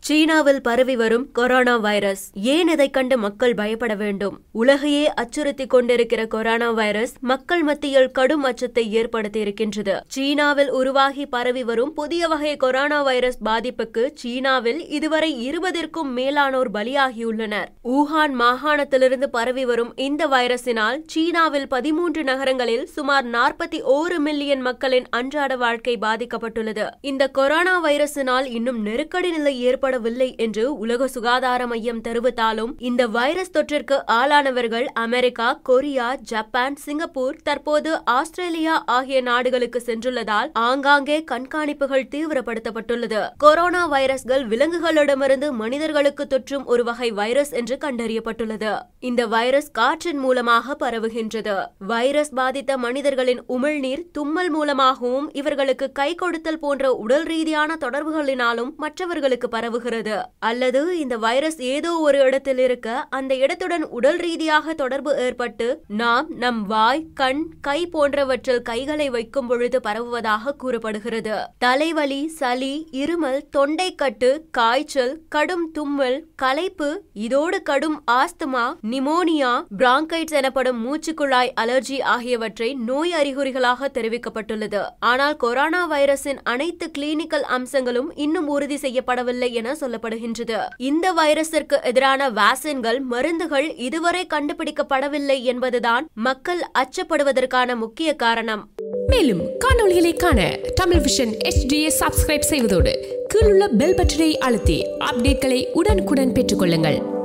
சீனாவில் பரவி வரும் கொரோனா வைரஸ் ஏன் இதைக் கண்டு மக்கள் பயப்பட வேண்டும் உலகையே அச்சுறுத்திக் கொண்டிருக்கிற கொரோனா வைரஸ் மக்கள் மத்தியில் கடும் அச்சத்தை ஏற்படுத்தி இருக்கின்றது சீனாவில் உருவாகி பரவி வரும் புதிய வகை கொரோனா வைரஸ் பாதிப்புக்கு சீனாவில் இதுவரை இருபதிற்கும் மேலானோர் பலியாகியுள்ளனர் ஊகான் மாகாணத்திலிருந்து பரவி வரும் இந்த வைரஸினால் சீனாவில் பதிமூன்று நகரங்களில் சுமார் நாற்பத்தி ஓரு மில்லியன் மக்களின் அன்றாட வாழ்க்கை பாதிக்கப்பட்டுள்ளது இந்த கொரோனா வைரஸினால் இன்னும் நெருக்கடி நிலை ஏற்படவில்லை என்று உலக சுகாதார மையம் தெரிவித்தாலும் இந்த வைரஸ் தொற்றிற்கு ஆளானவர்கள் அமெரிக்கா கொரியா ஜப்பான் சிங்கப்பூர் தற்போது ஆஸ்திரேலியா ஆகிய நாடுகளுக்கு சென்றுள்ளதால் ஆங்காங்கே கண்காணிப்புகள் தீவிரப்படுத்தப்பட்டுள்ளது கொரோனா வைரஸ்கள் விலங்குகளிடமிருந்து மனிதர்களுக்கு தொற்றும் ஒரு வகை வைரஸ் என்று கண்டறியப்பட்டுள்ளது இந்த வைரஸ் காற்றின் மூலமாக பரவுகின்றது வைரஸ் பாதித்த மனிதர்களின் உமிழ்நீர் தும்மல் மூலமாகவும் இவர்களுக்கு கை கொடுத்தல் போன்ற உடல் ரீதியான தொடர்புகளினாலும் மற்றவர்களுக்கு பரவுகிறது அல்லது இந்த வைரஸ் ஏதோ ஒரு இடத்தில் இருக்க அந்த இடத்துடன் உடல் ரீதியாக தொடர்பு ஏற்பட்டு நாம் நம் வாய் கண் கை போன்றவற்றில் கைகளை வைக்கும் பொழுது பரவுவதாக கூறப்படுகிறது தலைவலி சளி இருமல் தொண்டைக்கட்டு காய்ச்சல் கடும் தும்மல் களைப்பு இதோடு கடும் ஆஸ்துமா நிமோனியா பிராங்கைட்ஸ் எனப்படும் மூச்சுக்குழாய் அலர்ஜி ஆகியவற்றை நோய் அறிகுறிகளாக தெரிவிக்கப்பட்டுள்ளது ஆனால் கொரோனா வைரஸின் அனைத்து கிளினிக்கல் அம்சங்களும் இன்னும் உறுதி செய்யப்படவில்லை என சொல்லப்படுகின்றது இந்த வைரஸிற்கு எதிரான வேக்சின்கள் மருந்துகள் இதுவரை கண்டுபிடிக்கப்படவில்லை என்பதுதான் மக்கள் அச்சப்படுவதற்கான முக்கிய காரணம் மேலும் காணொளிகளை காண தமிழ் விஷன் HDயை சப்ஸ்கிரைப் செய்வதோடு கீழுள்ள பெல் பட்டனை அழுத்தி அப்டேட்களை உடனுக்குடன் பெற்றுக்கொள்ளுங்கள்